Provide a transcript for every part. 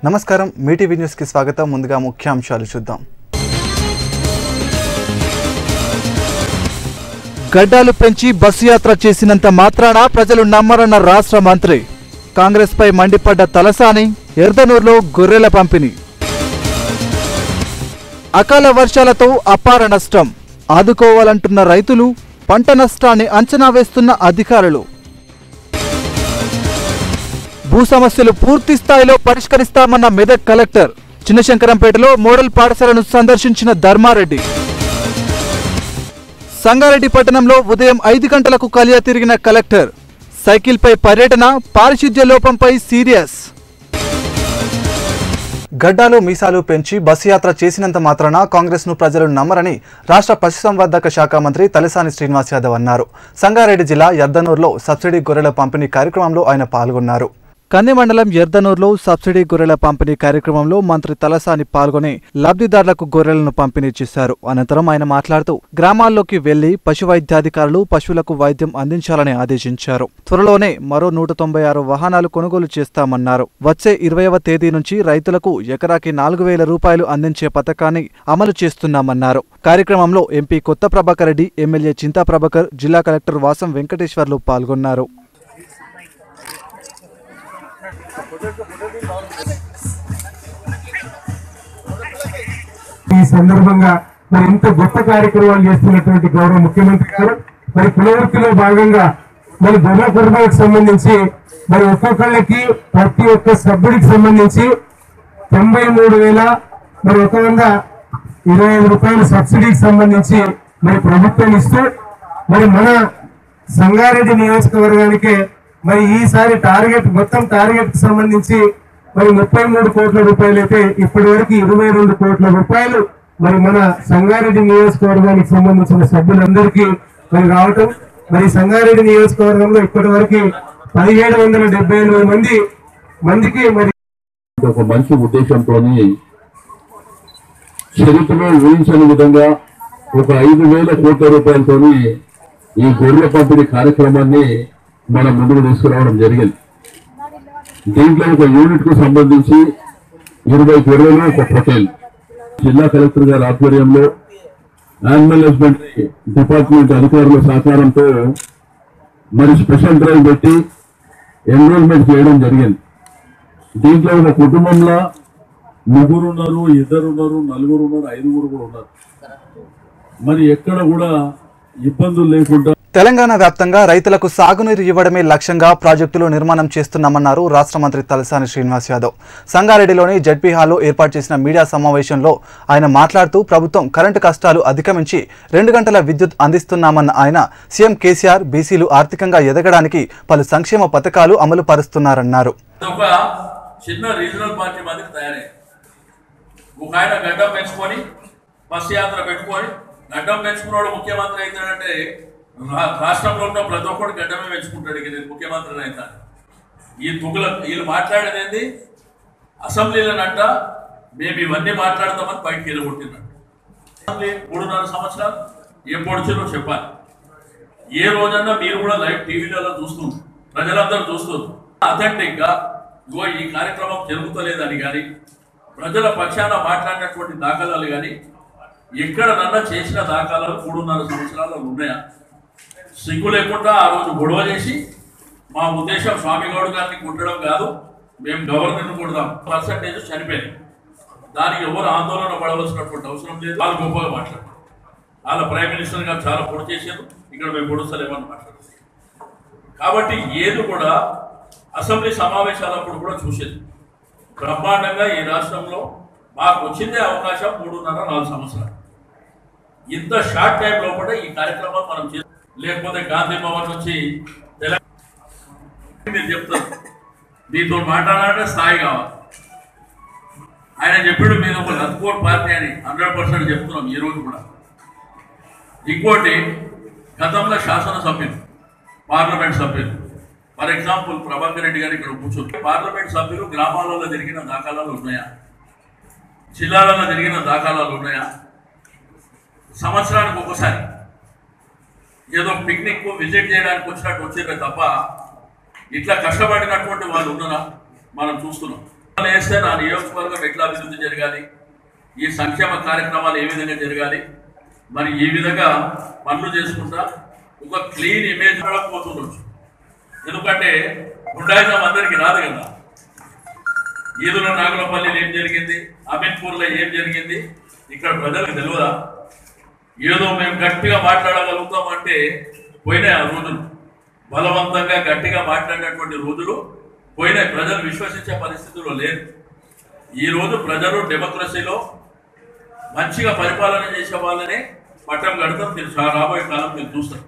నమస్కారం మీటీవీ న్యూస్కి స్వాగతం ముందుగా ముఖ్యాంశాలు చూద్దాం గడ్డాలు పెంచి బస్సు యాత్ర చేసినంత మాత్రాన ప్రజలు నమ్మరన్న రాష్ట్ర మంత్రి కాంగ్రెస్పై మండిపడ్డ తలసాని ఎర్దనూరులో గొర్రెల పంపిణీ అకాల వర్షాలతో అపార నష్టం ఆదుకోవాలంటున్న రైతులు పంట నష్టాన్ని అంచనా వేస్తున్న అధికారులు భూ సమస్యలు పూర్తి స్థాయిలో పరిష్కరిస్తామన్న మెదక్ కలెక్టర్ చిన్నశంకరంపేటలో మోడల్ పాఠశాలను సందర్శించిన ధర్మారెడ్డి సంగారెడ్డి పట్టణంలో ఉదయం ఐదు గంటలకు కలియ తిరిగిన కలెక్టర్ సైకిల్పై పర్యటన పారిశుద్ధ్య లోపంపై సీరియస్ గడ్డాలు మీసాలు పెంచి బస్సు యాత్ర చేసినంత మాత్రాన కాంగ్రెస్ ను ప్రజలు నమ్మరని రాష్ట్ర పశుసంవర్ధక శాఖ మంత్రి తలసాని శ్రీనివాస్ యాదవ్ అన్నారు సంగారెడ్డి జిల్లా యర్దనూరులో సబ్సిడీ గొర్రెల పంపిణీ కార్యక్రమంలో ఆయన పాల్గొన్నారు కంది మండలం ఎర్దనూరులో సబ్సిడీ గొర్రెల పంపిణీ కార్యక్రమంలో మంత్రి తలసాని పాల్గొని లబ్ధిదారులకు గొర్రెలను పంపిణీ చేశారు అనంతరం ఆయన మాట్లాడుతూ గ్రామాల్లోకి వెళ్లి పశు వైద్యాధికారులు పశువులకు వైద్యం అందించాలని ఆదేశించారు త్వరలోనే మరో నూట తొంభై ఆరు వాహనాలు కొనుగోలు చేస్తామన్నారు వచ్చే ఇరవైవ తేదీ నుంచి రైతులకు ఎకరాకి నాలుగు వేల రూపాయలు అందించే పథకాన్ని అమలు చేస్తున్నామన్నారు కార్యక్రమంలో ఎంపీ కొత్త ప్రభాకర్ రెడ్డి ఎమ్మెల్యే చింతా ప్రభాకర్ జిల్లా కలెక్టర్ వాసం వెంకటేశ్వర్లు పాల్గొన్నారు ఈ సందర్భంగా మరి ఇంత గొప్ప కార్యక్రమాలు చేస్తున్నటువంటి గౌరవ ముఖ్యమంత్రి గారు మరి పునరుక్తిలో భాగంగా మరి గొర్రెల కుటుంబానికి సంబంధించి మరి ఒక్కొక్కళ్ళకి ప్రతి ఒక్క సభ్యుడికి సంబంధించి తొంభై మూడు వేల మరి ఒక వంద ఇరవై ఐదు రూపాయల సబ్సిడీకి సంబంధించి మరి ప్రభుత్వం ఇస్తూ మరి మన సంగారెడ్డి నియోజకవర్గానికి మరి ఈసారి టార్గెట్ మొత్తం టార్గెట్ కి సంబంధించి మరి ముప్పై మూడు కోట్ల రూపాయలు అయితే ఇప్పటి వరకు ఇరవై రెండు కోట్ల రూపాయలు మరి మన సంగారెడ్డి నియోజకవర్గానికి సంబంధించిన సభ్యులందరికీ మరి రావటం మరి సంగారెడ్డి నియోజకవర్గంలో ఇప్పటి వరకు పదిహేడు వందల డెబ్బై ఎనిమిది మంది మందికి మరి ఒక మంచి ఉద్దేశంతో చరిత్రలో ఊహించని విధంగా ఒక ఐదు వేల కోట్ల రూపాయలతో ఈ గొర్రెల పంపిణీ కార్యక్రమాన్ని మనం ముందుకు తీసుకురావడం జరిగింది దీంట్లో ఒక యూనిట్ కు సంబంధించి ఇరవై గొర్రెలు ఒక పొటేల్ జిల్లా కలెక్టర్ గారి ఆధ్వర్యంలో యానిమల్ హస్బెండరీ డిపార్ట్మెంట్ అధికారుల సహకారంతో మరి స్పెషల్ డ్రైవ్ పెట్టి ఎన్రోల్మెంట్ చేయడం జరిగింది దీంట్లో ఒక కుటుంబంలో ముగ్గురు ఉన్నారు ఇద్దరు ఉన్నారు నలుగురు ఉన్నారు ఐదుగురు కూడా ఉన్నారు మరి ఎక్కడ కూడా ఇబ్బందులు లేకుండా తెలంగాణ వ్యాప్తంగా రైతులకు సాగునీరు ఇవ్వడమే లక్ష్యంగా ప్రాజెక్టులు నిర్మాణం చేస్తున్నామన్నారు రాష్ట్ర మంత్రి తలసాని శ్రీనివాస్ యాదవ్ సంగారెడ్డిలోని జడ్పీ హాల్లో ఏర్పాటు చేసిన మీడియా సమావేశంలో ఆయన మాట్లాడుతూ ప్రభుత్వం కరెంటు కష్టాలు అధిగమించి రెండు గంటల విద్యుత్ అందిస్తున్నామన్న ఆయన సీఎం కేసీఆర్ బీసీలు ఆర్థికంగా ఎదగడానికి పలు సంక్షేమ పథకాలు అమలు పరుస్తున్నారన్నారు ఒక చిన్న రీజనల్ పార్టీ మాదిరి తయారై ఒక ఆయన గడ్డం పెంచుకొని బస్ యాత్ర పెట్టుకొని గడ్డం పెంచుకున్నాడు ముఖ్యమంత్రి అవుతాడంటే రా- రాష్ట్రంలో ఉన్న ప్రతి ఒక్కడు గడ్డమే పెంచుకుంటాడు ఇక నేను ముఖ్యమంత్రి అవుతాను ఈ తుగుల వీళ్ళు మాట్లాడేది ఏంది అసెంబ్లీలోనంట మేము ఇవన్నీ మాట్లాడతామని బయటికి వెళ్ళగొట్టినట్టు అసెంబ్లీ మూడున్నర సంవత్సరాలు ఏం పొడిచారో చెప్పాలి ఏ రోజన్నా మీరు కూడా లైవ్ టీవీలలో చూస్తుంది ప్రజలందరూ చూస్తుంది అథెంటిక్ గా ఇగో ఈ కార్యక్రమం జరుగుతలేదని కానీ ప్రజల పక్షాన మాట్లాడినటువంటి దాఖలాలు కానీ ఎక్కడ నన్న చేసిన దాఖలాలు మూడున్నర సంవత్సరాలు ఉన్నాయా సిగ్గు లేకుండా ఆ రోజు గొడవ చేసి మా ఉద్దేశం స్వామి గౌడ్ గారిని కొట్టడం కాదు మేము గవర్నర్ని కొడదాం పర్సంటేజ్ చనిపోయింది దానికి ఎవరు ఆందోళన పడవలసినటువంటి అవసరం లేదు వాళ్ళు గొప్పగా మాట్లాడారు వాళ్ళ ప్రైమ్ మినిస్టర్ గారు చాలా పొడి చేశారు ఇక్కడ మేము పొడుస్తలేమని మాట్లాడారు కాబట్టి ఏది కూడా అసెంబ్లీ సమావేశాలప్పుడు కూడా చూసేది బ్రహ్మాండంగా ఈ రాష్ట్రంలో మాకు వచ్చిందే అవకాశం మూడున్నర నాలుగు సంవత్సరాలు ఇంత షార్ట్ టైం లోపల ఈ కార్యక్రమం మనం చే లేకపోతే గాంధీ భవన్ నుంచి తెలంగాణ మీరు చెప్తారు మీతో మాట్లాడాలంటే స్థాయి కావాలి ఆయన చెప్పాడు మీద ఒక లత్కోట్ పార్టీ అని హండ్రెడ్ పర్సెంట్ చెప్తున్నాం ఈ రోజు కూడా ఇంకోటి గతంలో శాసనసభ్యులు పార్లమెంట్ సభ్యులు ఫర్ ఎగ్జాంపుల్ ప్రభాకర్ రెడ్డి గారు ఇక్కడ కూర్చొని పార్లమెంట్ సభ్యులు గ్రామాలలో జరిగిన దాఖలాలు ఉన్నాయా జిల్లాలలో జరిగిన దాఖలాలు ఉన్నాయా సంవత్సరానికి ఒకసారి ఏదో పిక్నిక్ విజిట్ చేయడానికి వచ్చినట్టు వచ్చేదే తప్ప ఇట్లా కష్టపడినటువంటి వాళ్ళు ఉన్నారా మనం చూస్తున్నాం వేస్తే నా నియోజకవర్గం ఎట్లా అభివృద్ధి జరగాలి ఈ సంక్షేమ కార్యక్రమాలు ఏ విధంగా జరగాలి మరి ఈ విధంగా పనులు చేసుకుంటా ఒక క్లీన్ ఇమేజ్ కూడా పోతుండొచ్చు ఎందుకంటే గుండాయిజం అందరికీ రాదు కదా ఈదుల నాగులపల్లిలో ఏం జరిగింది అమీన్పూర్లో ఏం జరిగింది ఇక్కడ ప్రజలకు తెలియదా ఏదో మేము గట్టిగా మాట్లాడగలుగుతాం అంటే పోయినాయి ఆ రోజులు బలవంతంగా గట్టిగా మాట్లాడినటువంటి రోజులు పోయినాయి ప్రజలు విశ్వసించే పరిస్థితుల్లో లేదు ఈ రోజు ప్రజలు డెమోక్రసీలో మంచిగా పరిపాలన చేసే వాళ్ళనే పట్టం కడతాం మీరు చా- రాబోయే కాలం మీరు చూస్తారు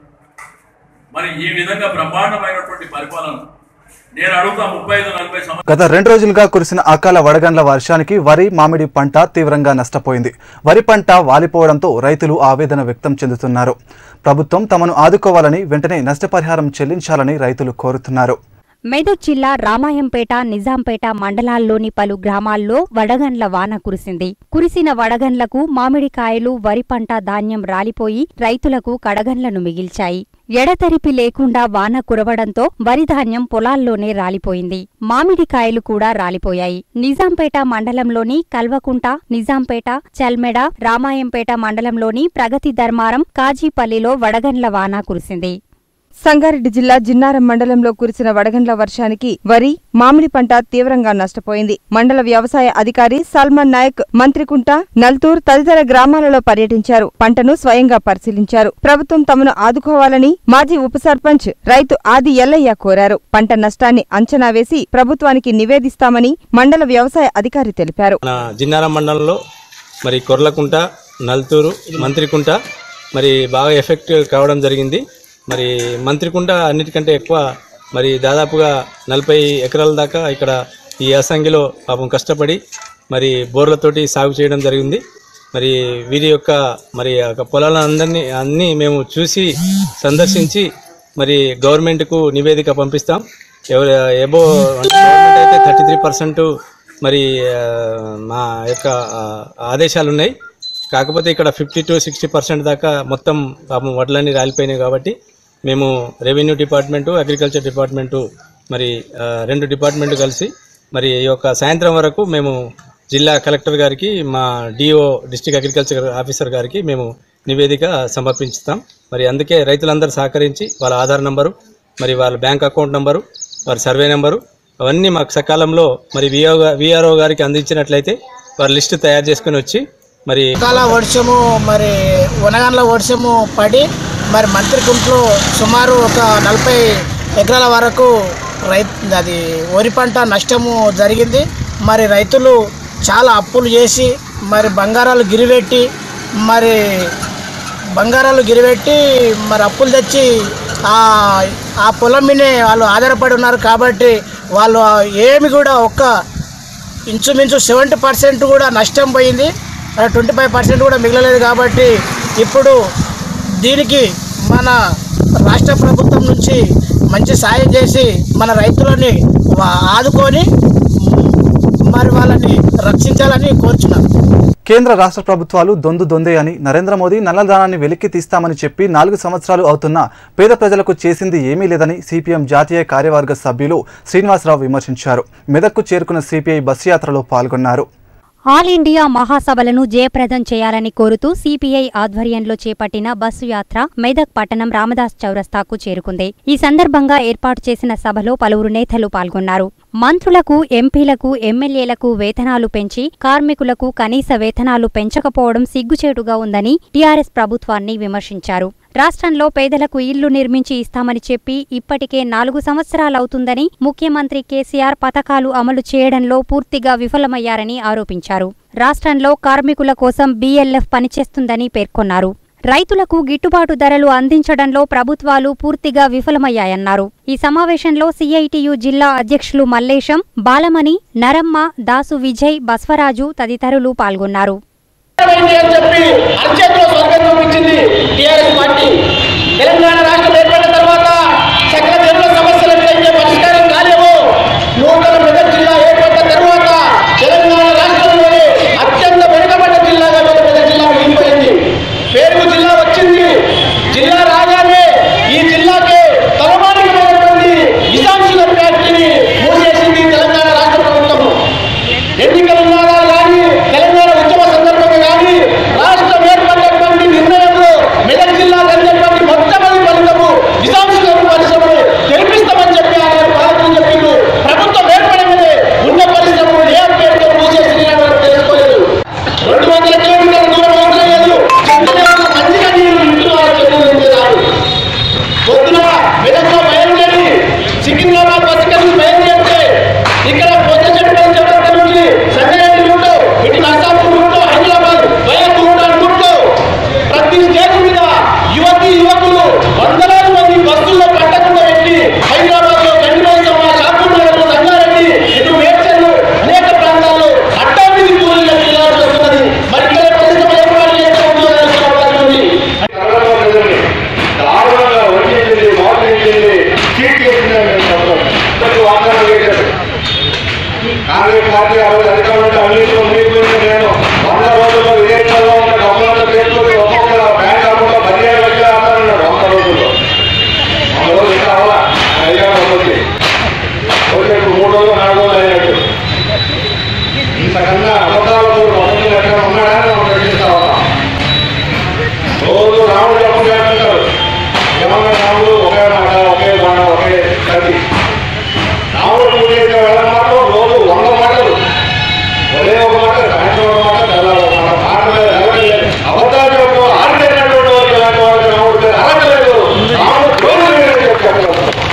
మరి ఈ విధంగా బ్రహ్మాండమైనటువంటి పరిపాలన నేను అడుగుతా ముప్పై ఐదు నలభై సంవత్సరాలు గత రెండు రోజులుగా కురిసిన అకాల వడగండ్ల వర్షానికి వరి మామిడి పంట తీవ్రంగా నష్టపోయింది వరి పంట వాలిపోవడంతో రైతులు ఆవేదన వ్యక్తం చెందుతున్నారు ప్రభుత్వం తమను ఆదుకోవాలని వెంటనే నష్టపరిహారం చెల్లించాలని రైతులు కోరుతున్నారు మెదక్ జిల్లా రామాయంపేట నిజాంపేట మండలాల్లోని పలు గ్రామాల్లో వడగండ్ల వాన కురిసింది కురిసిన వడగండ్లకు మామిడికాయలు వరి పంట ధాన్యం రాలిపోయి రైతులకు కడగండ్లను మిగిల్చాయి ఎడతెరిపి లేకుండా వాన కురవడంతో వరి ధాన్యం పొలాల్లోనే రాలిపోయింది మామిడికాయలు కూడా రాలిపోయాయి నిజాంపేట మండలంలోని కల్వకుంట నిజాంపేట చల్మెడ రామాయంపేట మండలంలోని ప్రగతి ధర్మారం కాజీపల్లిలో వడగండ్ల వాన కురిసింది సంగారెడ్డి జిల్లా జిన్నారం మండలంలో కురిసిన వడగండ్ల వర్షానికి వరి మామిడి పంట తీవ్రంగా నష్టపోయింది మండల వ్యవసాయ అధికారి సల్మాన్ నాయక్ మంత్రికుంట నల్తూర్ తదితర గ్రామాలలో పర్యటించారు పంటను స్వయంగా పరిశీలించారు ప్రభుత్వం తమను ఆదుకోవాలని మాజీ ఉప సర్పంచ్ రైతు ఆది ఎల్లయ్య కోరారు పంట నష్టాన్ని అంచనా వేసి ప్రభుత్వానికి నివేదిస్తామని మండల వ్యవసాయ అధికారి తెలిపారు మన జిన్నారం మండలంలో మరి కొర్లకుంట నల్తూరు మంత్రికుంట మరి బాగా ఎఫెక్ట్ కావడం జరిగింది మరి మంత్రికుంట అన్నిటికంటే ఎక్కువ మరి దాదాపుగా నలభై ఎకరాల దాకా ఇక్కడ ఈ యాసంగిలో పాపం కష్టపడి మరి బోర్లతోటి సాగు చేయడం జరిగింది మరి వీరి యొక్క మరి ఆ యొక్క పొలాలందరినీ అన్నీ మేము చూసి సందర్శించి మరి గవర్నమెంట్కు నివేదిక పంపిస్తాం ఎవరు ఎబో అంటే గవర్నమెంట్ అయితే థర్టీ త్రీ పర్సెంట్ మరి ఆ, మా యొక్క ఆ, ఆదేశాలు ఉన్నాయి కాకపోతే ఇక్కడ ఫిఫ్టీ టు సిక్స్టీ పర్సెంట్ దాకా మొత్తం పాపం వడ్లన్నీ రాలిపోయినాయి కాబట్టి మేము రెవెన్యూ డిపార్ట్మెంటు అగ్రికల్చర్ డిపార్ట్మెంటు మరి ఆ, రెండు డిపార్ట్మెంట్ కలిసి మరి ఈ యొక్క సాయంత్రం వరకు మేము జిల్లా కలెక్టర్ గారికి మా డిఓ డిస్టిక్ అగ్రికల్చర్ ఆఫీసర్ గారికి మేము నివేదిక సమర్పించుతాం మరి అందుకే రైతులందరూ సహకరించి వాళ్ళ ఆధార్ నంబరు మరి వాళ్ళ బ్యాంక్ అకౌంట్ నంబరు వారి సర్వే నంబరు అవన్నీ మాకు సకాలంలో మరి విఆ విఆర్ఓ గారికి అందించినట్లయితే వారి లిస్టు తయారు చేసుకుని వచ్చి మరి అకాల వర్షము మరి వనగండ్ల వర్షము పడి మరి మంత్రికుంట్లో సుమారు ఒక నలభై ఎకరాల వరకు రైతు అది వరి పంట నష్టము జరిగింది మరి రైతులు చాలా అప్పులు చేసి మరి బంగారాలు గిరిపెట్టి మరి బంగారాలు గిరిపెట్టి మరి అప్పులు తెచ్చి ఆ ఆ పొలం మీదే వాళ్ళు ఆధారపడి ఉన్నారు కాబట్టి వాళ్ళు ఏమి కూడా ఒక్క ఇంచుమించు సెవెంటీ పర్సెంట్ కూడా నష్టం పోయింది ట్వంటీ ఫైవ్ పర్సెంట్ కూడా మిగలలేదు కాబట్టి ఇప్పుడు దీనికి మన రాష్ట్ర ప్రభుత్వం నుంచి మంచి సాయం చేసి మన రైతులని వా- ఆదుకొని మరి వాళ్ళని రక్షించాలని కోరుచున్నాను కేంద్ర రాష్ట్ర ప్రభుత్వాలు దొందు దొందే అని నరేంద్ర మోదీ నల్లధనాన్ని వెలికి తీస్తామని చెప్పి నాలుగు సంవత్సరాలు అవుతున్నా పేద ప్రజలకు చేసింది ఏమీ లేదని సిపిఎం జాతీయ కార్యవర్గ సభ్యులు శ్రీనివాసరావు విమర్శించారు మెదక్కు చేరుకున్న సిపిఐ బస్సు యాత్రలో పాల్గొన్నారు ఆల్ ఇండియా మహాసభలను జయప్రదం చేయాలని కోరుతూ సిపిఐ ఆధ్వర్యంలో చేపట్టిన బస్సు యాత్ర మెదక్ పట్టణం రామదాస్ చౌరస్తాకు చేరుకుంది ఈ సందర్భంగా ఏర్పాటు చేసిన సభలో పలువురు నేతలు పాల్గొన్నారు మంత్రులకు ఎంపీలకు ఎమ్మెల్యేలకు వేతనాలు పెంచి కార్మికులకు కనీస వేతనాలు పెంచకపోవడం సిగ్గుచేటుగా ఉందని టీఆర్ఎస్ ప్రభుత్వాన్ని విమర్శించారు రాష్ట్రంలో పేదలకు ఇల్లు నిర్మించి ఇస్తామని చెప్పి ఇప్పటికే నాలుగు సంవత్సరాలవుతుందని ముఖ్యమంత్రి కేసీఆర్ పథకాలు అమలు చేయడంలో పూర్తిగా విఫలమయ్యారని ఆరోపించారు రాష్ట్రంలో కార్మికుల కోసం బీఎల్ఎఫ్ పనిచేస్తుందని పేర్కొన్నారు రైతులకు గిట్టుబాటు ధరలు అందించడంలో ప్రభుత్వాలు పూర్తిగా విఫలమయ్యాయన్నారు ఈ సమావేశంలో సిఐటియు జిల్లా అధ్యక్షులు మల్లేశం బాలమణి నరమ్మ దాసు విజయ్ బస్వరాజు తదితరులు పాల్గొన్నారు అయింది అని చెప్పి అరచేతిలో స్వర్గం చూపించింది టీఆర్ఎస్ పార్టీ తెలంగాణ రాష్ట్రం ఏర్పడిన తర్వాత సకల జనుల సమస్యలు ఎట్లయితే పరిష్కారం కాలేవో నూతన మెదక్ జిల్లా ఏర్పడిన తర్వాత తెలంగాణ రాష్ట్రంలోనే అత్యంత వెనుకబడ్డ జిల్లాగా మెదక్ మెదక్ జిల్లా మిగిలిపోయింది పేరుకు జిల్లా వచ్చింది జిల్లా రాగానే ఈ జిల్లాకే తలమానికమైనటువంటి నిజాం షుగర్ ఫ్యాక్టరీని మూసేసింది తెలంగాణ రాష్ట్ర ప్రభుత్వం చేశాడు కాంగ్రెస్ పార్టీ ఆ రోజు అధికారంలో అవినీతిలో మునిగిపోయింది నేను వంద రోజుల్లో విదేశాల్లో ఉన్న డబ్బులంతా తీసుకొని ఒక్కొక్క బ్యాంక్ అకౌంట్లో పదిహేను లక్షలు ఆడాలన్నాడు వంద రోజుల్లో వంద రోజులు ఇంకా అవ్వాలా అధికారం వచ్చి వచ్చి ఇప్పుడు మూడు రోజులు నాలుగు రోజులు అయినట్టు ఇంతకన్నా అబద్ధాలు ఒకటి ఎక్కడ ఉన్నాడా అని మనం ప్రశ్నిస్తా ఉన్నాం రోజు రాముడు జపం చేస్తుంటారు ఏమన్నా రాముడు ఒకే మాట ఒకే మాట ఒకే కత్తి రాముడు పూజ చేసే వేళ మాత్రం రోజు వంద మాటలు ఒకే ఒక మాట సాయంత్రం ఒక మాట తెల్లారి ఒక మాట మాట మీద నిలబడి లేదు. అబద్ధాలు చెప్పడం ఆడినటువంటి వాళ్ళు ఇలాంటి వాళ్ళకి రాముడు పేరు అడగలేదు రాముడు రోజు చెప్పారు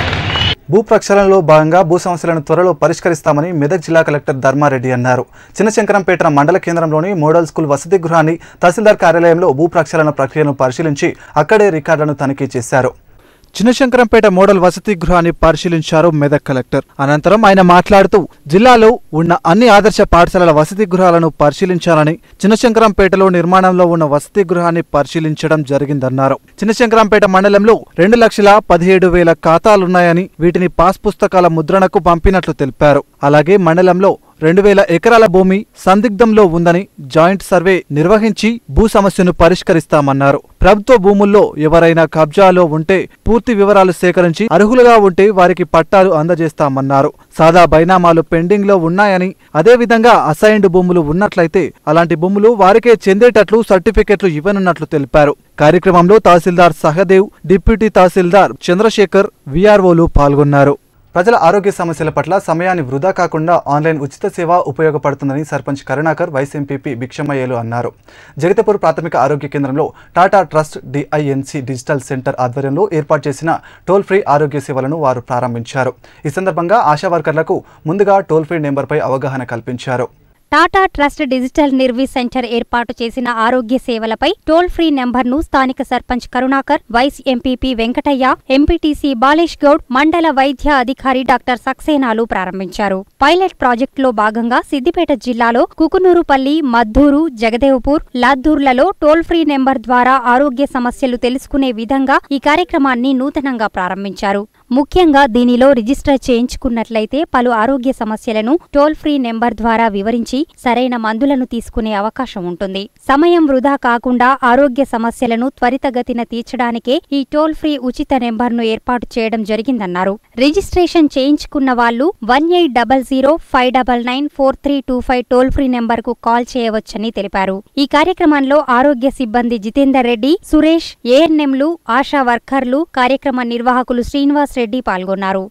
భూ ప్రక్షాళనలో భాగంగా భూ సమస్యలను త్వరలో పరిష్కరిస్తామని మెదక్ జిల్లా కలెక్టర్ ధర్మారెడ్డి అన్నారు చిన్నశంకరంపేట మండల కేంద్రంలోని మోడల్ స్కూల్ వసతి గృహాన్ని తహసీల్దార్ కార్యాలయంలో భూ ప్రక్షాళన ప్రక్రియను పరిశీలించి అక్కడే రికార్డులను తనిఖీ చేశారు చిన్నశంకరంపేట మోడల్ వసతి గృహాన్ని పరిశీలించారు మెదక్ కలెక్టర్ అనంతరం ఆయన మాట్లాడుతూ జిల్లాలో ఉన్న అన్ని ఆదర్శ పాఠశాలల వసతి గృహాలను పరిశీలించాలని చిన్నశంకరంపేటలో నిర్మాణంలో ఉన్న వసతి గృహాన్ని పరిశీలించడం జరిగిందన్నారు చిన్నశంకరంపేట మండలంలో రెండు లక్షల పదిహేడు వేల ఖాతాలున్నాయని వీటిని పాస్ పుస్తకాల ముద్రణకు పంపినట్లు తెలిపారు అలాగే మండలంలో రెండు వేల ఎకరాల భూమి సందిగ్ధంలో ఉందని జాయింట్ సర్వే నిర్వహించి భూ సమస్యను పరిష్కరిస్తామన్నారు ప్రభుత్వ భూముల్లో ఎవరైనా కబ్జాలో ఉంటే పూర్తి వివరాలు సేకరించి అర్హులుగా ఉంటే వారికి పట్టాలు అందజేస్తామన్నారు సాదా బైనామాలు పెండింగ్ లో ఉన్నాయని అదేవిధంగా అసైన్డ్ భూములు ఉన్నట్లయితే అలాంటి భూములు వారికే చెందేటట్లు సర్టిఫికెట్లు ఇవ్వనున్నట్లు తెలిపారు కార్యక్రమంలో తహసీల్దార్ సహదేవ్ డిప్యూటీ తహసీల్దార్ చంద్రశేఖర్ విఆర్ఓలు పాల్గొన్నారు ప్రజల ఆరోగ్య సమస్యల పట్ల సమయాన్ని వృధా కాకుండా ఆన్లైన్ ఉచిత సేవ ఉపయోగపడుతుందని సర్పంచ్ కరుణాకర్ వైస్ ఎంపీపీ భిక్షమయ్యలు అన్నారు జగతపూర్ ప్రాథమిక ఆరోగ్య కేంద్రంలో Tata trust DINC digital centre ఆధ్వర్యంలో ఏర్పాటు చేసిన టోల్ ఫ్రీ ఆరోగ్య సేవలను వారు ప్రారంభించారు ఈ సందర్భంగా ఆశా వర్కర్లకు ముందుగా టోల్ ఫ్రీ నెంబర్పై అవగాహన కల్పించారు టాటా ట్రస్ట్ డిజిటల్ నిర్వీ సెంటర్ ఏర్పాటు చేసిన ఆరోగ్య సేవలపై టోల్ ఫ్రీ నెంబర్ను స్థానిక sarpanch Karunakar vice MPP Venkataiah MPTC Balesh Goud మండల వైద్య అధికారి డాక్టర్ సక్సేనాలు ప్రారంభించారు పైలట్ ప్రాజెక్టులో భాగంగా సిద్దిపేట జిల్లాలో కుకునూరుపల్లి మద్దూరు జగదేవ్పూర్ లాద్దూర్లలో టోల్ ఫ్రీ నెంబర్ ద్వారా ఆరోగ్య సమస్యలు తెలుసుకునే విధంగా ఈ కార్యక్రమాన్ని నూతనంగా ప్రారంభించారు ముఖ్యంగా దీనిలో రిజిస్టర్ చేయించుకున్నట్లయితే పలు ఆరోగ్య సమస్యలను టోల్ ఫ్రీ నెంబర్ ద్వారా వివరించి సరైన మందులను తీసుకునే అవకాశం ఉంటుంది సమయం వృధా కాకుండా ఆరోగ్య సమస్యలను త్వరితగతిన తీర్చడానికే ఈ టోల్ ఫ్రీ ఉచిత నెంబర్ను ఏర్పాటు చేయడం జరిగిందన్నారు రిజిస్ట్రేషన్ చేయించుకున్న వాళ్ళు one eight double zero five double nine four three two five toll free నెంబర్కు కాల్ చేయవచ్చని తెలిపారు ఈ కార్యక్రమంలో ఆరోగ్య సిబ్బంది జితేందర్ రెడ్డి సురేష్ ఏఎన్ఎంలు ఆశా వర్కర్లు కార్యక్రమ నిర్వాహకులు శ్రీనివాస్ రెడ్డి పాల్గొన్నారు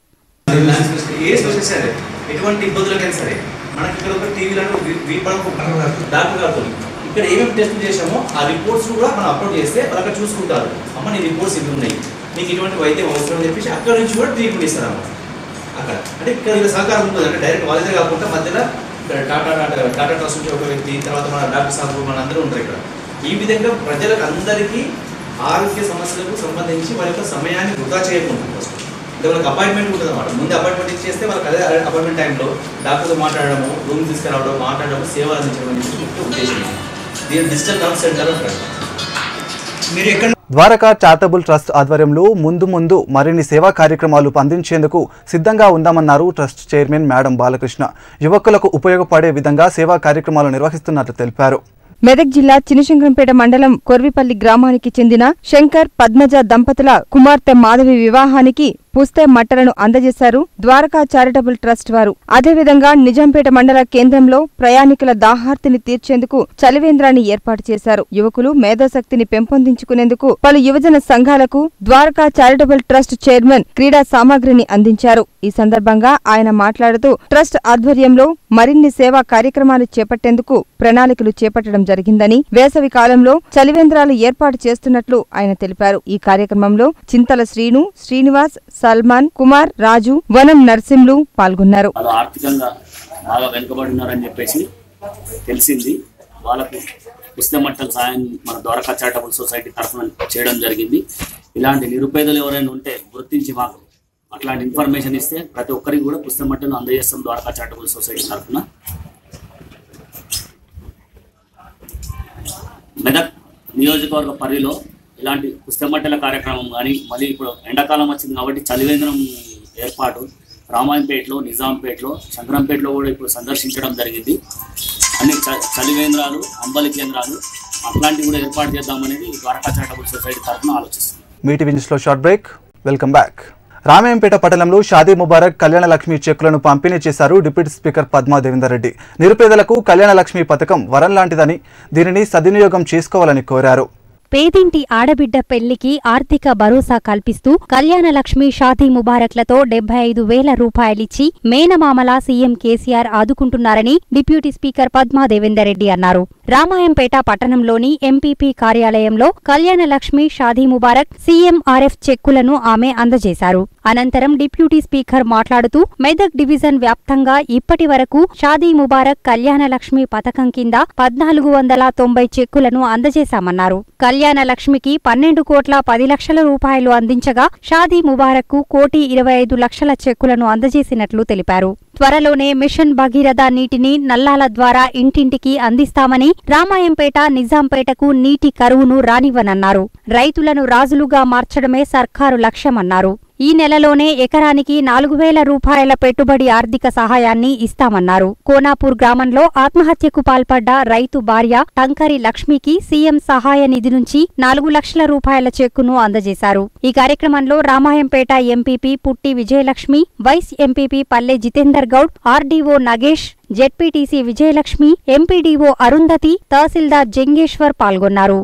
ఏ స్పెషల్ సరే ఎటువంటి ఇబ్బందులకైనా సరే మనకి ఇక్కడ ఒక టీవీలను డాక్టర్ గారితో ఇక్కడ ఏమేమి టెస్ట్ చేసామో ఆ రిపోర్ట్స్ కూడా మనం అప్లోడ్ చేస్తే వాళ్ళు అక్కడ చూసుకుంటారు అమ్మ నీ రిపోర్ట్స్ ఇవి ఉన్నాయి నీకు ఇటువంటి వైద్యం అవసరం అని చెప్పేసి అక్కడ నుంచి కూడా ట్రీట్మెంట్ ఇస్తారు అమ్మ అక్కడ అంటే ఇక్కడ వీళ్ళ సహకారం ఉంటుంది అంటే డైరెక్ట్ వాళ్ళదే కాకుండా మధ్యలో ఇక్కడ టాటా టాటా టాటా ట్రస్ట్ నుంచి ఒక వ్యక్తి తర్వాత మన డాక్టర్ సాబు మన అందరూ ఉంటారు ఇక్కడ ఈ విధంగా ప్రజలకు అందరికీ ఆరోగ్య సమస్యలకు సంబంధించి వారి యొక్క సమయాన్ని వృధా చేయకుండా ఫస్ట్ అంటే వాళ్ళకి అపాయింట్మెంట్ ఉంటుంది అనమాట ముందు అపాయింట్మెంట్ ఇచ్చేస్తే వాళ్ళకి అదే అపాయింట్మెంట్ టైంలో డాక్టర్తో మాట్లాడడము రూమ్ తీసుకురావడం మాట్లాడడం సేవలు అందించడం అనేది ముఖ్య ఉద్దేశం ఇది. దీని డిజిటల్ హెల్త్ సెంటర్ అంటారు మీరు ఎక్కడ ద్వారకా చారిటబుల్ ట్రస్ట్ ఆధ్వర్యంలో ముందు ముందు మరిన్ని సేవా కార్యక్రమాలు అందించేందుకు సిద్ధంగా ఉందామన్నారు ట్రస్ట్ చైర్మన్ మేడం బాలకృష్ణ యువకులకు ఉపయోగపడే విధంగా సేవా కార్యక్రమాలు నిర్వహిస్తున్నట్లు తెలిపారు మెదక్ జిల్లా చినశంకరంపేట మండలం కొర్విపల్లి గ్రామానికి చెందిన శంకర్ పద్మజ దంపతుల కుమార్తె మాధవి వివాహానికి పుస్తే మట్టలను అందజేశారు ద్వారకా చారిటబుల్ ట్రస్ట్ వారు అదేవిధంగా నిజాంపేట మండల కేంద్రంలో ప్రయాణికుల దాహార్తిని తీర్చేందుకు చలివేంద్రాన్ని ఏర్పాటు చేశారు యువకులు మేధాశక్తిని పెంపొందించుకునేందుకు పలు యువజన సంఘాలకు ద్వారకా చారిటబుల్ ట్రస్ట్ చైర్మన్ క్రీడా సామాగ్రిని అందించారు ఈ సందర్భంగా ఆయన మాట్లాడుతూ ట్రస్ట్ ఆధ్వర్యంలో మరిన్ని సేవా కార్యక్రమాలు చేపట్టేందుకు ప్రణాళికలు చేపట్టడం జరిగిందని వేసవి కాలంలో చలివేంద్రాలు ఏర్పాటు చేస్తున్నట్లు ఆయన తెలిపారు ఈ కార్యక్రమంలో చింతల శ్రీను శ్రీనివాస్ సల్మాన్ కుమార్ రాజు వనం నర్సింలు పాల్గొన్నారు వాళ్ళు ఆర్థికంగా బాగా వెనుకబడినారని చెప్పేసి తెలిసింది వాళ్ళకు పుస్తమట్టల సాయం మన ద్వారకా చారిటబుల్ సొసైటీ తరఫున చేయడం జరిగింది ఇలాంటి నిరుపేదలు ఎవరైనా ఉంటే గుర్తించి మాకు అట్లాంటి ఇన్ఫర్మేషన్ ఇస్తే ప్రతి ఒక్కరికి కూడా పుస్తమట్టలు అందజేస్తాం ద్వారకా చారిటబుల్ సొసైటీ తరఫున మెదక్ నియోజకవర్గ పరిధిలో ఇలాంటి పుస్తమట్టల కార్యక్రమం కానీ మళ్ళీ ఇప్పుడు ఎండాకాలం వచ్చింది కాబట్టి చలివేంద్రం ఏర్పాటు రామాయంపేటలో నిజాంపేటలో శంకరంపేటలో కూడా ఇప్పుడు సందర్శించడం జరిగింది అన్ని చ- చలివేంద్రాలు అంబలి కేంద్రాలు అట్లాంటివి కూడా ఏర్పాటు చేద్దామనేది ద్వారకా చారిటబుల్ సొసైటీ తరఫున ఆలోచిస్తుంది మీటీవీ న్యూస్లో short break welcome back Ramayampet పట్టణంలో షాదీ ముబారక్ కళ్యాణ లక్ష్మి చెక్కులను పంపిణీ చేశారు డిప్యూటీ స్పీకర్ పద్మా దేవేందర్ రెడ్డి నిరుపేదలకు కళ్యాణ లక్ష్మి పథకం వరం లాంటిదని దీనిని సద్వినియోగం చేసుకోవాలని కోరారు పేదింటి ఆడబిడ్డ పెళ్లికి ఆర్థిక భరోసా కల్పిస్తూ కళ్యాణ లక్ష్మి షాదీ ముబారక్లతో డెబ్బై ఐదు వేల రూపాయలిచ్చి మేనమామల సీఎం కేసీఆర్ ఆదుకుంటున్నారని డిప్యూటీ స్పీకర్ పద్మా దేవేందర్ రెడ్డి అన్నారు రామాయంపేట పట్టణంలోని ఎంపీపీ కార్యాలయంలో కళ్యాణ లక్ష్మి షాదీ ముబారక్ సీఎంఆర్ఎఫ్ చెక్కులను ఆమె అందజేశారు అనంతరం డిప్యూటీ స్పీకర్ మాట్లాడుతూ మెదక్ డివిజన్ వ్యాప్తంగా ఇప్పటి వరకు షాదీ ముబారక్ కళ్యాణ లక్ష్మి పథకం కింద పద్నాలుగు వందల తొంభై చెక్కులను అందజేశామన్నారు కళ్యాణ లక్ష్మికి పన్నెండు కోట్ల పది లక్షల రూపాయలు అందించగా షాదీ ముబారక్ కు కోటి ఇరవై ఐదు లక్షల చెక్కులను అందజేసినట్లు తెలిపారు త్వరలోనే మిషన్ భగీరథ నీటిని నల్లాల ద్వారా ఇంటింటికి అందిస్తామని రామాయంపేట నిజాంపేటకు నీటి కరువును రానివ్వనన్నారు రైతులను రాజులుగా మార్చడమే సర్కారు లక్ష్యమన్నారు ఈ నెలలోనే ఎకరానికి నాలుగు వేల రూపాయల పెట్టుబడి ఆర్థిక సహాయాన్ని ఇస్తామన్నారు కోనాపూర్ గ్రామంలో ఆత్మహత్యకు పాల్పడ్డ రైతు భార్య టంకరి లక్ష్మికి సీఎం సహాయ నిధి నుంచి నాలుగు లక్షల రూపాయల చెక్కును అందజేశారు ఈ కార్యక్రమంలో రామాయంపేట ఎంపీపీ పుట్టి Vijayalakshmi vice MPP Palle Jitender Goud RDO Nagesh ZPTC Vijayalakshmi MPDO Arundhati తహసీల్దార్ జంగేశ్వర్ పాల్గొన్నారు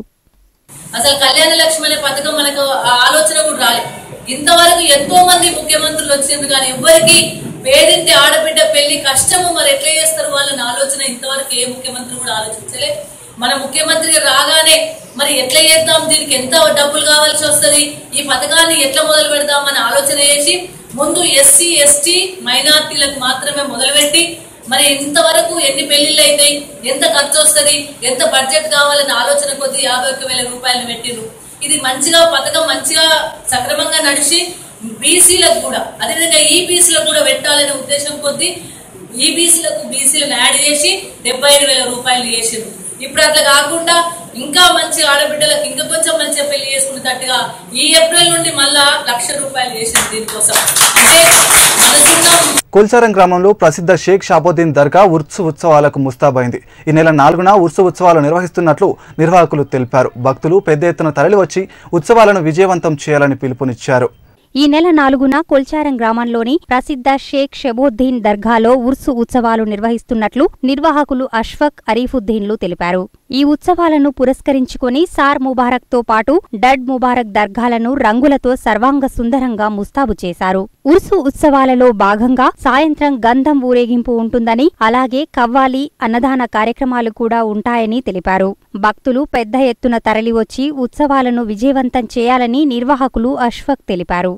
అసలు కళ్యాణ లక్ష్మి అనే పథకం మనకు ఆ ఆలోచన కూడా రాలేదు ఇంతవరకు ఎంతో మంది ముఖ్యమంత్రులు వచ్చింది కానీ ఎవ్వరికి పేదింటి ఆడబిడ్డ పెళ్లి కష్టము మరి ఎట్లా చేస్తారు వాళ్ళని ఆలోచన ఇంతవరకు ఏ ముఖ్యమంత్రి కూడా ఆలోచించలే మన ముఖ్యమంత్రి రాగానే మరి ఎట్లా చేద్దాం దీనికి ఎంత డబ్బులు కావాల్సి వస్తుంది ఈ పథకాన్ని ఎట్లా మొదలు పెడదాం అని ఆలోచన చేసి ముందు ఎస్సీ ఎస్టీ మైనార్టీలకు మాత్రమే మొదలుపెట్టి మరి ఇంతవరకు ఎన్ని పెళ్లిళ్ళు అవుతాయి ఎంత ఖర్చు వస్తుంది ఎంత బడ్జెట్ కావాలని ఆలోచన కొద్ది యాభై ఒక్క వేల రూపాయలు పెట్టిరు ఇది మంచిగా పథకం మంచిగా సక్రమంగా నడిచి బీసీలకు కూడా అదేవిధంగా ఈ బీసీలకు కూడా పెట్టాలనే ఉద్దేశం కొద్ది ఈ బీసీలకు బీసీలను యాడ్ చేసి డెబ్బై ఐదు వేల రూపాయలు చేసిండ్రు ఇప్పుడు అట్లా కాకుండా ఇంకా మంచి ఆడబిడ్డలకు ఇంకా కొంచెం మంచిగా పెళ్లి చేసుకునేటట్టుగా ఈ ఏప్రిల్ నుండి మళ్ళా లక్ష రూపాయలు చేసింది దీనికోసం అంటే మనసున్న కుల్సారం గ్రామంలో ప్రసిద్ధ షేక్ షాబుద్దీన్ దర్గా ఉర్సు ఉత్సవాలకు ముస్తాబైంది ఈ నెల నాలుగున ఉర్సు ఉత్సవాలు నిర్వహిస్తున్నట్లు నిర్వాహకులు తెలిపారు భక్తులు పెద్ద ఎత్తున తరలివచ్చి ఉత్సవాలను విజయవంతం చేయాలని పిలుపునిచ్చారు ఈ నెల నాలుగున కొల్చారం గ్రామంలోని ప్రసిద్ధ షేక్ షబోద్దీన్ దర్గాలో ఉర్సు ఉత్సవాలు నిర్వహిస్తున్నట్లు నిర్వాహకులు అష్ఫక్ అరీఫుద్దీన్లు తెలిపారు ఈ ఉత్సవాలను పురస్కరించుకొని సార్ ముబారక్ తో పాటు డడ్ ముబారక్ దర్గాలను రంగులతో సర్వాంగ సుందరంగా ముస్తాబు చేశారు ఉర్సు ఉత్సవాలలో భాగంగా సాయంత్రం గంధం ఊరేగింపు ఉంటుందని అలాగే కవ్వాలి అన్నదాన కార్యక్రమాలు కూడా ఉంటాయని తెలిపారు భక్తులు పెద్ద ఎత్తున తరలివచ్చి ఉత్సవాలను విజయవంతం చేయాలని నిర్వాహకులు అష్ఫక్ తెలిపారు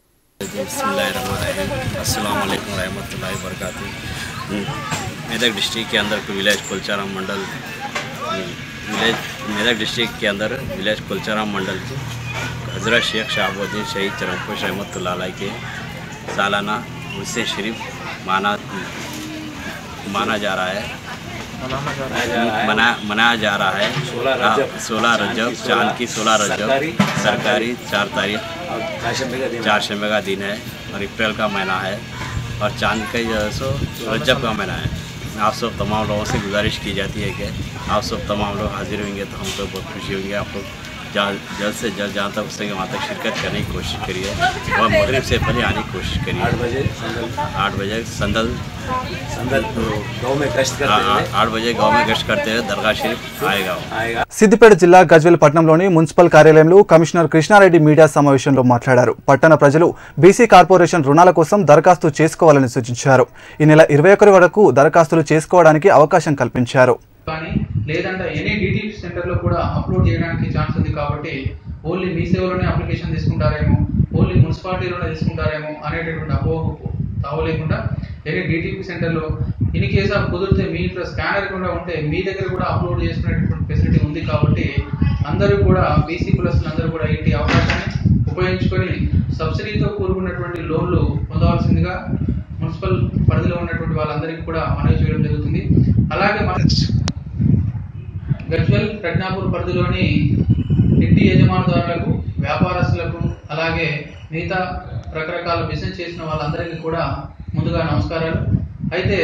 अस्सलाम वालेकुम रहमतुल्लाहि वबरकातुहू मेदक डिस्ट्रिक्ट के अंदर village Kulcharam mandal village Medak district के अंदर विलेज कुलचाराम मंडल की हजरत शेख शहाबुद्दीन शहीद चरमपुश रहमतुल्लाह अलैह के सालाना उर्से शरीफ माना माना जा रहा है मना मनाया जा रहा है सोलह रजब चांद की सोलह रजब सरकारी चार तारीख चार शमे का दिन है और अप्रैल का महीना है और चांद का जो है सो रजब का महीना है आप सब तमाम लोगों से गुजारिश की जाती है कि आप सब तमाम लोग हाजिर होंगे तो हम लोग बहुत खुशी होंगे आप लोग जहाँ जल्द से जल्द जहाँ तक हो सके वहाँ तक शिरकत करने की कोशिश करिए और मगरब से पहले आने की कोशिश करिए आठ बजे आठ बजे संदल संदल गाँव में गश्त करते हैं आठ बजे गाँव में गश्त करते हुए दरगाह शरीफ आएगा आएगा సిద్దిపేట జిల్లా గజ్వేల్ పట్టణంలోని మున్సిపల్ కార్యాలయంలో కమిషనర్ కృష్ణారెడ్డి మీడియా సమావేశంలో మాట్లాడారు పట్టణ ప్రజలు బీసీ కార్పొరేషన్ రుణాల కోసం దరఖాస్తు చేసుకోవాలని సూచించారు ఈ నెల ఇరవై ఒకటి వరకు దరఖాస్తులు చేసుకోవడానికి అవకాశం కల్పించారు కానీ లేదంటే ఎనీ డిటి సెంటర్లో కూడా అప్లోడ్ చేయడానికి ఛాన్స్ ఉంది కాబట్టి ఓన్లీ మీ సేవలోనే అప్లికేషన్ తీసుకుంటారేమో ఓన్లీ మున్సిపాలిటీలోనే తీసుకుంటారేమో అనేటటువంటి అపోహకు తావలేకుండా ఎనీ డిటిపి సెంటర్లో ఇన్ కేస్ ఆఫ్ కుదిరితే మీ ఇంట్లో స్కానర్ కూడా ఉంటే మీ దగ్గర కూడా అప్లోడ్ చేసుకునేటటువంటి ఫెసిలిటీ ఉంది కాబట్టి అందరూ కూడా బీసీ కులస్తులు అందరూ కూడా ఇంటి అవకాశాన్ని ఉపయోగించుకొని సబ్సిడీతో కూడుకున్నటువంటి లోన్లు పొందవలసిందిగా మున్సిపల్ పరిధిలో ఉన్నటువంటి వాళ్ళందరికీ కూడా మనవి చేయడం జరుగుతుంది అలాగే మన గజ్వెల్ ప్రజ్ఞాపూర్ పరిధిలోని ఇంటి యజమానుదారులకు వ్యాపారస్తులకు అలాగే మిగతా రకరకాల బిజినెస్ చేసిన వాళ్ళందరికీ కూడా ముందుగా నమస్కారాలు అయితే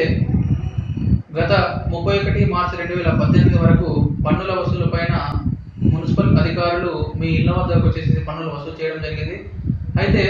గత ముప్పై ఒకటి మార్చి రెండు వేల పద్దెనిమిది వరకు పన్నుల వసూలు పైన మున్సిపల్ అధికారులు మీ ఇళ్ల వద్దకు వచ్చేసి పన్నులు వసూలు చేయడం జరిగింది అయితే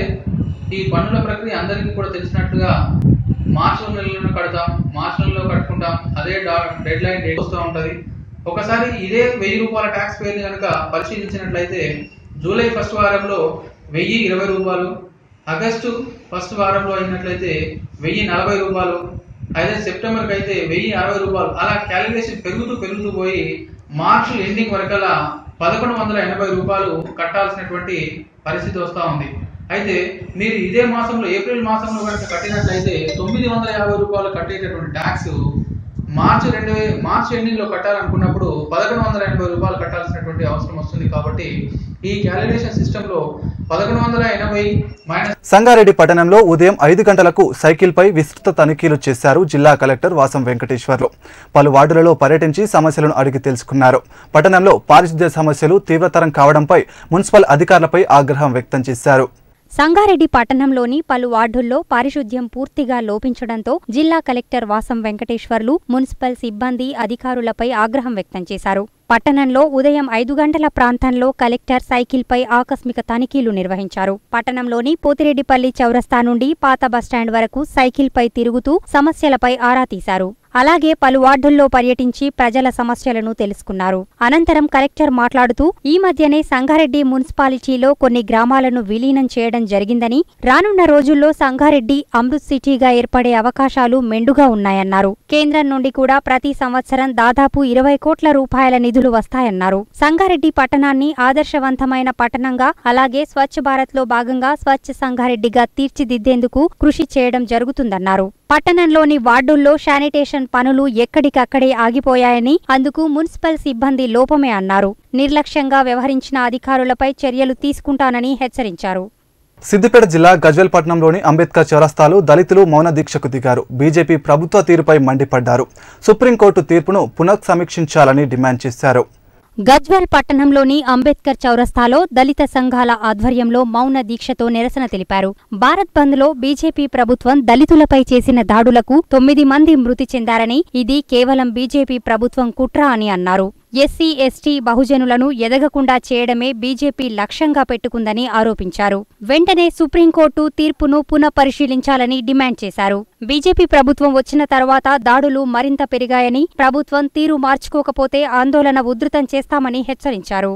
ఈ పన్నుల ప్రక్రియ అందరికీ కూడా తెలిసినట్టుగా మార్చి నెలలో కడతాం మార్చి నెలలో కట్టుకుంటాం అదే డెడ్ లైన్ డేట్ వస్తూ ఉంటుంది ఒకసారి ఇదే వెయ్యి రూపాయల ట్యాక్స్ పేరుని కనుక పరిశీలించినట్లయితే జూలై ఫస్ట్ వారంలో వెయ్యి ఇరవై రూపాయలు ఆగస్టు ఫస్ట్ వారంలో అయినట్లయితే వెయ్యి నలభై రూపాయలు అదే సెప్టెంబర్కి అయితే వెయ్యి అరవై రూపాయలు అలా క్యాలిక్యులేషన్ పెరుగుతూ పెరుగుతూ పోయి మార్చి ఎండింగ్ వరకల్లా పదకొండు వందల ఎనభై రూపాయలు కట్టాల్సినటువంటి పరిస్థితి వస్తూ ఉంది అయితే మీరు ఇదే మాసంలో ఏప్రిల్ మాసంలో కనుక కట్టినట్లయితే తొమ్మిది వందల యాభై రూపాయలు కట్టేటటువంటి ట్యాక్స్ మార్చి రెండు వే- మార్చి ఎండింగ్ లో కట్టాలనుకున్నప్పుడు పదకొండు వందల ఎనభై రూపాయలు కట్టాల్సినటువంటి అవసరం వస్తుంది కాబట్టి ఈ క్యాలిక్యులేషన్ సిస్టమ్ లో పదకొండు వందల ఎనభై మైనస్ సంగారెడ్డి పట్టణంలో ఉదయం ఐదు గంటలకు సైకిల్పై విస్తృత తనిఖీలు చేశారు జిల్లా కలెక్టర్ వాసం వెంకటేశ్వర్లు పలు వార్డులలో పర్యటించి సమస్యలను అడిగి తెలుసుకున్నారు పట్టణంలో పారిశుద్ధ్య సమస్యలు తీవ్రతరం కావడంపై మున్సిపల్ అధికారులపై ఆగ్రహం వ్యక్తం చేశారు సంగారెడ్డి పట్టణంలోని పలు వార్డుల్లో పారిశుద్ధ్యం పూర్తిగా లోపించడంతో జిల్లా కలెక్టర్ వాసం వెంకటేశ్వర్లు మున్సిపల్ సిబ్బంది అధికారులపై ఆగ్రహం వ్యక్తం చేశారు పట్టణంలో ఉదయం ఐదు గంటల ప్రాంతంలో కలెక్టర్ సైకిల్పై ఆకస్మిక తనిఖీలు నిర్వహించారు పట్టణంలోని పోతిరెడ్డిపల్లి చౌరస్తా నుండి పాత బస్టాండ్ వరకు సైకిల్పై తిరుగుతూ సమస్యలపై ఆరా తీశారు అలాగే పలు వార్డుల్లో పర్యటించి ప్రజల సమస్యలను తెలుసుకున్నారు అనంతరం కలెక్టర్ మాట్లాడుతూ ఈ మధ్యనే సంగారెడ్డి మున్సిపాలిటీలో కొన్ని గ్రామాలను విలీనం చేయడం జరిగిందని రానున్న రోజుల్లో సంగారెడ్డి అమృత్ సిటీగా ఏర్పడే అవకాశాలు మెండుగా ఉన్నాయన్నారు కేంద్రం నుండి కూడా ప్రతి సంవత్సరం దాదాపు ఇరవై కోట్ల రూపాయల నిధులు వస్తాయన్నారు సంగారెడ్డి పట్టణాన్ని ఆదర్శవంతమైన పట్టణంగా అలాగే స్వచ్ఛ భారత్ లో భాగంగా స్వచ్ఛ సంగారెడ్డిగా తీర్చిదిద్దేందుకు కృషి చేయడం జరుగుతుందన్నారు పట్టణంలోని వార్డుల్లో శానిటేషన్ పనులు ఎక్కడికక్కడే ఆగిపోయాయని అందుకు మున్సిపల్ సిబ్బంది లోపమే అన్నారు నిర్లక్ష్యంగా వ్యవహరించిన అధికారులపై చర్యలు తీసుకుంటానని హెచ్చరించారు సిద్దిపేట జిల్లా గజ్వెల్ పట్టణంలోని అంబేద్కర్ చౌరస్తాలో దళితులు మౌన దీక్షకు దిగారు బీజేపీ ప్రభుత్వ తీరుపై మండిపడ్డారు సుప్రీంకోర్టు తీర్పును పునఃసమీక్షించాలని డిమాండ్ చేశారు గజ్వెల్ పట్టణంలోని అంబేద్కర్ చౌరస్తాలో దళిత సంఘాల ఆధ్వర్యంలో మౌన దీక్షతో నిరసన తెలిపారు భారత్ బంద్లో బీజేపీ ప్రభుత్వం దళితులపై చేసిన దాడులకు తొమ్మిది మంది మృతి చెందారని ఇది కేవలం బీజేపీ ప్రభుత్వం కుట్ర అని అన్నారు ఎస్సీ ఎస్టీ బహుజనులను ఎదగకుండా చేయడమే బీజేపీ లక్ష్యంగా పెట్టుకుందని ఆరోపించారు వెంటనే సుప్రీంకోర్టు తీర్పును పునఃపరిశీలించాలని డిమాండ్ చేశారు బీజేపీ ప్రభుత్వం వచ్చిన తర్వాత దాడులు మరింత పెరిగాయని ప్రభుత్వం తీరు మార్చుకోకపోతే ఆందోళన ఉధృతం చేస్తామని హెచ్చరించారు